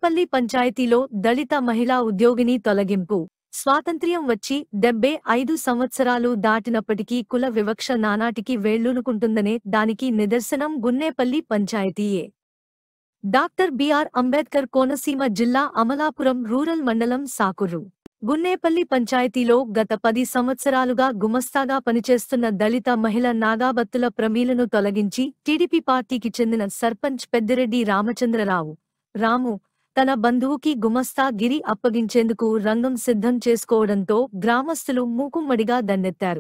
గున్నేపల్లి పంచాయతీలో దళిత మహిళా ఉద్యోగిని తొలగింపు స్వాతంత్ర్యం వచ్చి డెబ్బై ఐదు సంవత్సరాలు దాటినప్పటికీ కుల వివక్ష నానాటికి వేళ్లూనుకుంటుందనే దానికి నిదర్శనం గున్నేపల్లి పంచాయతీయే డాక్టర్ బిఆర్ అంబేద్కర్ కోనసీమ జిల్లా అమలాపురం రూరల్ మండలం సాకుర్రు గున్నేపల్లి పంచాయతీలో గత పది సంవత్సరాలుగా గుమస్తాగా పనిచేస్తున్న దళిత మహిళ నాగాబత్తుల ప్రమీలను తొలగించి టీడీపీ పార్టీకి చెందిన సర్పంచ్ పెద్దిరెడ్డి రామచంద్రరావు రాము తన బంధువుకి గుమస్తా గిరి అప్పగించేందుకు రంగం సిద్ధం చేసుకోవడంతో గ్రామస్తులు మూకుమ్మడిగా దండెత్తారు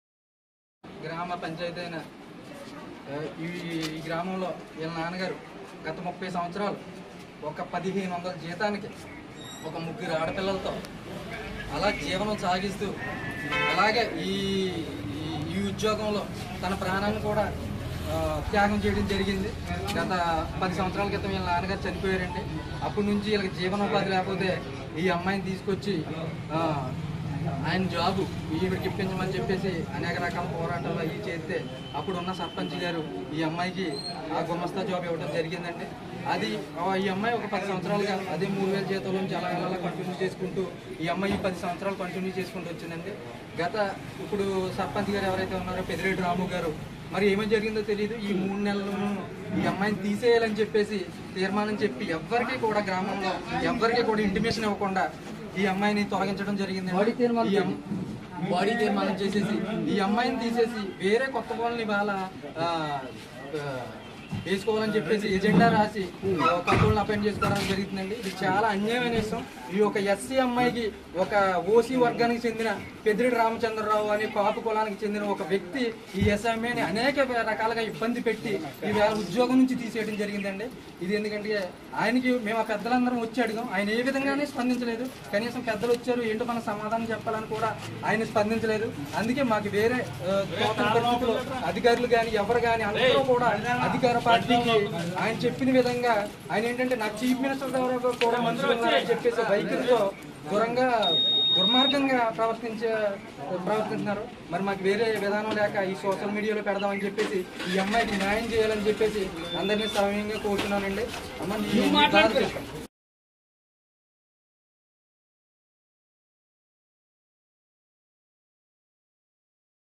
గ్రామ పంచాయతీ అయిన ఆ, ఈ ఈ గ్రామంలో వీళ్ళ నాన్నగారు గత ముప్పై సంవత్సరాలు ఒక పదిహేను వందల జీతానికి ఒక ముగ్గురు ఆడపిల్లలతో అలా జీవనం సాగిస్తూ అలాగే ఈ ఈ- ఈ ఉద్యోగంలో తన ప్రాణాన్ని కూడా ఆ, త్యాగం చేయడం జరిగింది గత పది సంవత్సరాల క్రితం వీళ్ళ నాన్నగారు చనిపోయారండి అప్పటి నుంచి వీళ్ళకి జీవనోపాధి లేకపోతే ఈ అమ్మాయిని తీసుకొచ్చి ఆ, ఆయన జాబు ఈవిడికి ఇప్పించమని చెప్పేసి అనేక రకాల పోరాటాలు అవి చేస్తే అప్పుడున్న సర్పంచ్ గారు ఈ అమ్మాయికి ఆ గుమస్తా జాబ్ ఇవ్వడం జరిగిందండి అది ఆ ఈ అమ్మాయి ఒక పది సంవత్సరాలుగా అదే మూడు వేల జీతాల నుంచి అలా అలా కంటిన్యూ చేసుకుంటూ ఈ అమ్మాయి ఈ పది సంవత్సరాలు కంటిన్యూ చేసుకుంటూ వచ్చిందండి గత ఇప్పుడు సర్పంచ్ గారు ఎవరైతే ఉన్నారో పెదిరెడ్డి రాము గారు మరి ఏమేమి జరిగిందో తెలియదు ఈ మూడు నెలలను ఈ అమ్మాయిని తీసేయాలని చెప్పేసి తీర్మానం చెప్పి ఎవ్వరికీ కూడా గ్రామంలో ఎవ్వరికీ కూడా ఇంటిమేషన్ ఇవ్వకుండా ఈ అమ్మాయిని తొలగించడం జరిగింది ఈ అమ్- బాడీ తీర్మానం చేసేసి ఈ అమ్మాయిని తీసేసి వేరే కొత్త వాళ్ళని వాళ్ళ ఆ, ఆ, వేసుకోవాలని చెప్పేసి ఎజెండా రాసి కొత్త వాళ్ళని అపాయింట్ చేసుకోవడానికి జరుగుతుందండి ఇది చాలా అన్యాయమైన విషయం ఈ ఒక ఎస్సీ అమ్మాయికి ఒక ఓసీ వర్గానికి చెందిన పెద్దిరెడ్డి రామచంద్రరావు అనే కాపు కులానికి చెందిన ఒక వ్యక్తి ఈ ఎస్ఎంఏని అనేక రకాలుగా ఇబ్బంది పెట్టి ఈ వేళ ఉద్యోగం నుంచి తీసేయడం జరిగిందండి ఇది ఎందుకంటే ఆయనకి మేము ఆ పెద్దలందరం వచ్చి అడిగాం ఆయన ఏ విధంగానే స్పందించలేదు కనీసం పెద్దలు వచ్చారు ఏంటో మన సమాధానం చెప్పాలని కూడా ఆయన స్పందించలేదు అందుకే మాకు వేరే ఆ, తోచిన పరిస్థితుల్లో అధికారులు కానీ ఎవరు కానీ అందరూ కూడా అధికార పార్టీకి ఆయన చెప్పిన విధంగా ఆయన ఏంటంటే నాకు చీఫ్ మినిస్టర్ ద్వారా కూడా మంత్రులు ఉన్నారని చెప్పేసి వైఖరితో దూరంగా దుర్మార్గంగా ప్రవర్తించే ప్రవర్తిస్తున్నారు మరి మాకు వేరే విధానం లేక ఈ సోషల్ మీడియాలో పెడదామని చెప్పేసి ఈ అమ్మాయికి న్యాయం చేయాలని చెప్పేసి అందరినీ సమయంగా కోరుతున్నానండి అమ్మ నీ బాధ చెప్పండి.